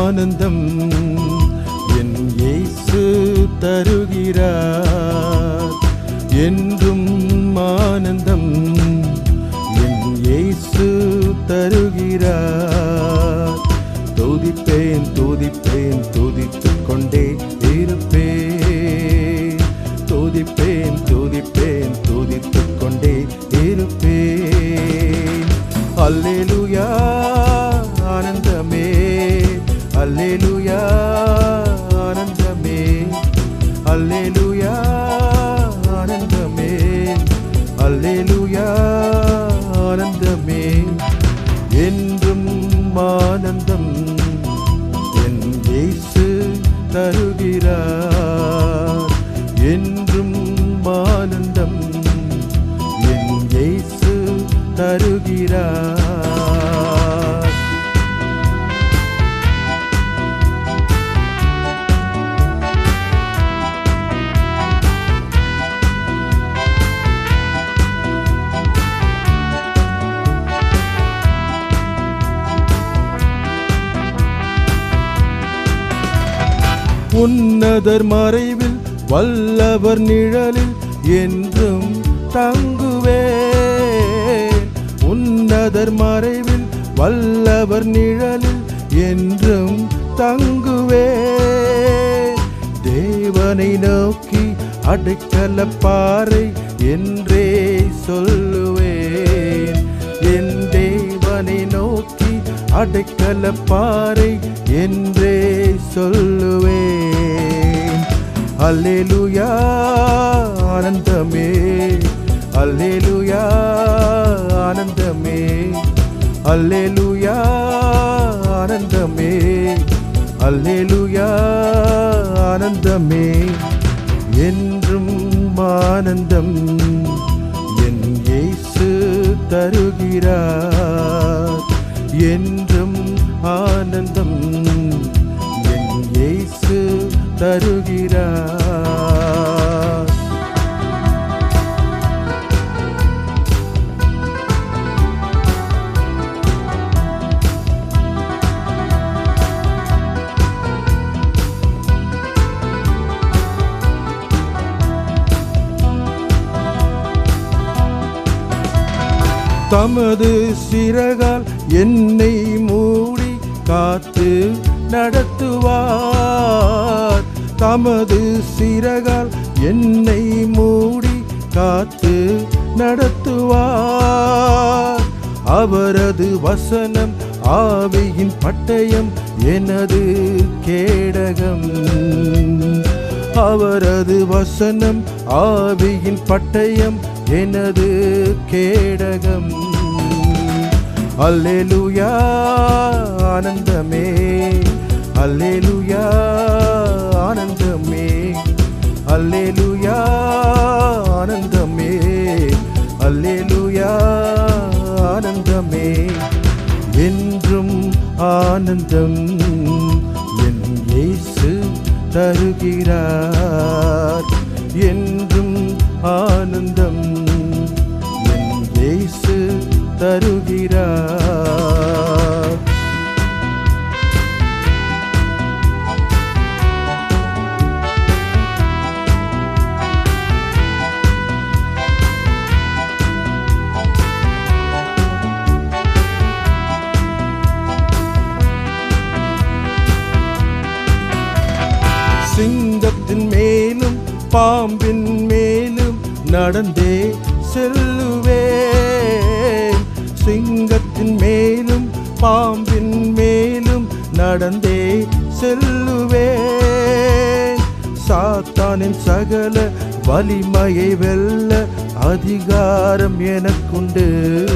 ஆனந்தம் என் இயேசு தருகிறார் என்றும் ஆனந்தம் என் இயேசு தருகிறார் துதிப்பேன் துதிப்பேன் துதித்துக் கொண்டே இருப்பேன் துதிப்பேன் துதிப்பேன் துதித்துக் கொண்டே இருப்பேன் அல்லேலூயா ஆனந்தமே அல்லேலூயா ஆனந்தமே அல்லேலூயா ஆனந்தமே அல்லேலூயா ஆனந்தமே என்றும் ஆனந்தம் என் இயேசு தருகிறார் என்றும் ஆனந்தம் என் இயேசு தருகிறார் உன்னதர் மறைவில் வல்லவர் நிழலில் என்றும் தங்குவேன் உன்னதர் மறைவில் வல்லவர் நிழலில் என்றும் தங்குவேன் தேவனை நோக்கி அடைக்கல பாறை என்றே சொல்லுவேன் என் தேவனை நோக்கி அடைக்கல பாறை என்றே சொல்லுவேன் அல்லேலூயா ஆனந்தமே அல்லேலூயா ஆனந்தமே அல்லேலூயா ஆனந்தமே அல்லேலூயா ஆனந்தமே என்றும் ஆனந்தம் என் இயேசு தருகிறார் என்றும் ஆனந்தம் என் இயேசு தருகிறார் தமது சிறகால் என்னை மூடி காத்து நடத்துவார் தமது சிறகால் என்னை மூடி காத்து நடத்துவார் அவரது வசனம் ஆவியின் பட்டயம் எனது கேடகம் அவரது வசனம் ஆவியின் பட்டயம் எனது கேடகம் அல்லேலூயா ஆனந்தமே அல்லேலூயா ஆனந்தமே அல்லேலூயா ஆனந்தமே அல்லேலூயா ஆனந்தமே என்றும் ஆனந்தம் என் இயேசு தருகிறார் என்றும் ஆனந்தம் என் இயேசு தருகிறார் சிங்கத்தின் மேலும் பாம்பின் மேலும் நடந்தே செல்லுவேன் சிங்கத்தின் மேலும் பாம்பின் மேலும் நடந்தே செல்லுவேன் சாத்தானின் சகல வலிமையை வெல்ல அதிகாரம் எனக்குண்டு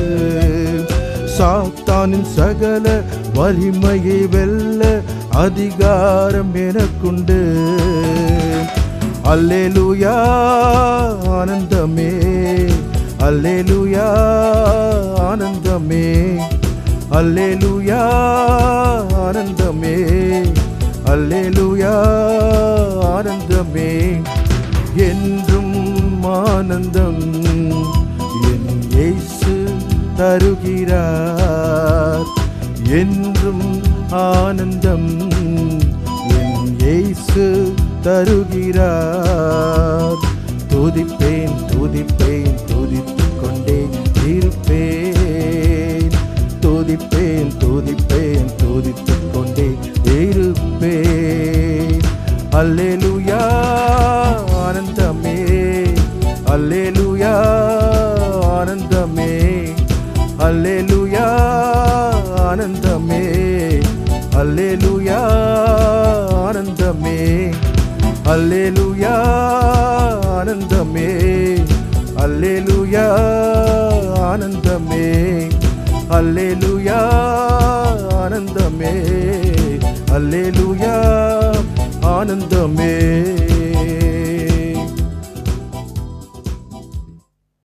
சாத்தானின் சகல வலிமையை வெல்ல அதிகாரம் எனக்குண்டு அல்லேலூயா ஆனந்தமே அல்லேலூயா ஆனந்தமே அல்லேலூயா ஆனந்தமே அல்லேலூயா ஆனந்தமே என்றும் ஆனந்தம் என் இயேசு தருகிறார் என்றும் ஆனந்தம் எனக்கு தருகிறார் துதிப்பேன் துதிப்பேன் துதித்துக் கொண்டே இருப்பேன் துதிப்பேன் துதிப்பேன் துதித்துக் கொண்டே இருப்பேன் அல்லேலூயா ஆனந்தமே அல்லேலூயா ஆனந்தமே அல்லேலூயா ஆனந்தமே அல்லேலூயா ஆனந்தமே அல்லேலூயா ஆனந்தமே அல்லேலூயா ஆனந்தமே அல்லேலூயா ஆனந்தமே அல்லேலூயா ஆனந்தமே